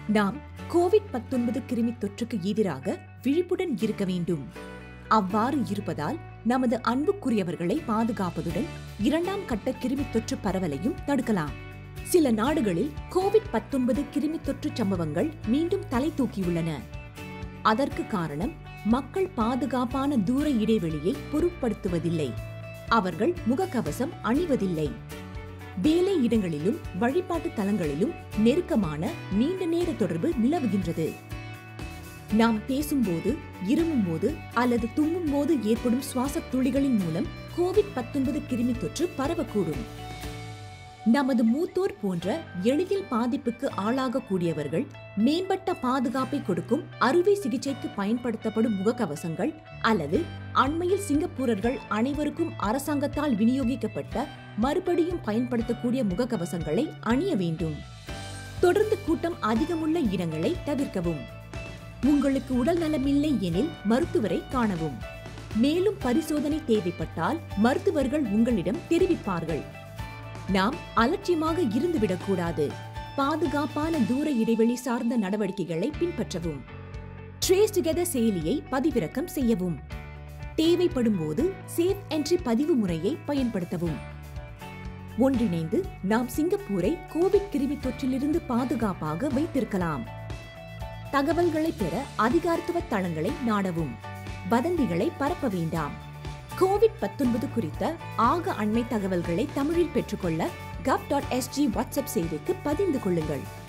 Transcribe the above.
நாம் கோவிட் 19 கிருமி தொற்றுக்கு எதிராக விழிப்புடன் இருக்க வேண்டும் அவ்வாறு இருப்பதால் நமது அன்புக்குரியவர்களை பாதுகாப்பதுடன் இரண்டாம் கட்ட கிருமி தொற்று பரவலையும் தடுக்கலாம் சில நாடுகளில் கோவிட் 19 கிருமி தொற்று சம்பவங்கள் மீண்டும் தலை தூக்கியுள்ளன அதற்கு காரணம் மக்கள் பாதுகாப்பான தூர இடைவெளியை பொருட்படுத்துவதில்லை அவர்கள் முகக்கவசம் அணிவதில்லை வேலை இடங்களிலும் வழிபாட்டு தலங்களிலும் நெருக்கமான நீண்ட நேர தொடர்பு நிலவுகின்றது நாம் பேசும்போது இருமும்போது அல்லது தும்மும்போது ஏற்படும் சுவாச துளிகளின் மூலம் கோவிட் 19 கிருமி தொற்று பரவக்கூடும் நமது மூத்தோர் போன்ற எளிதில் பாதிப்புக்கு ஆளாகக்கூடியவர்கள் மேம்பட்ட பாதுகாப்பை கொடுக்கும் அறுவை சிகிச்சைக்கு பயன்படுத்தப்படும் முகக்கவசங்கள் அல்லது அண்மையில் சிங்கப்பூரர்கள் அனைவருக்கும் அரசாங்கத்தால் விநியோகிக்கப்பட்ட மறுபடியும் பயன்படுத்தக்கூடிய முகக்கவசங்களை அணிய வேண்டும் தொடர்ந்து கூட்டம் அதிகமுள்ள இடங்களை தவிர்க்கவும் உங்களுக்கு உடல் நலமில்லை எனில் மருத்துவரை காணவும் மேலும் பரிசோதனை தேவைப்பட்டால் மருத்துவர்கள் உங்களிடம் தெரிவிப்பார்கள் நாம் அலட்சியமாக இருந்துவிடக்கூடாது பாதுகாப்பான தூர இடைவெளி சார்ந்த நடவடிக்கைகளை பின்பற்றவும் ட்ரேஸ் டுகெதர் செயலியை பதிவிறக்கம் செய்யவும் தேவைப்படும் போது சேஃப் என்ட்ரி பதிவு முறையை பயன்படுத்தவும் ஒன்றிணைந்து நாம் சிங்கப்பூரை கோவிட் கிருமி தொற்றிலிருந்து பாதுகாப்பாக வைத்திருக்கலாம் தகவல்களை பெற அதிகாரத்துவ தளங்களை நாடவும் வதந்திகளை பரப்ப வேண்டாம் கோவிட் 19 குறித்த ஆக அண்மை தகவல்களை தமிழில் பெற்றுக்கொள்ள gov.sg வாட்ஸ்அப் சேவைக்கு பதிந்து கொள்ளுங்கள்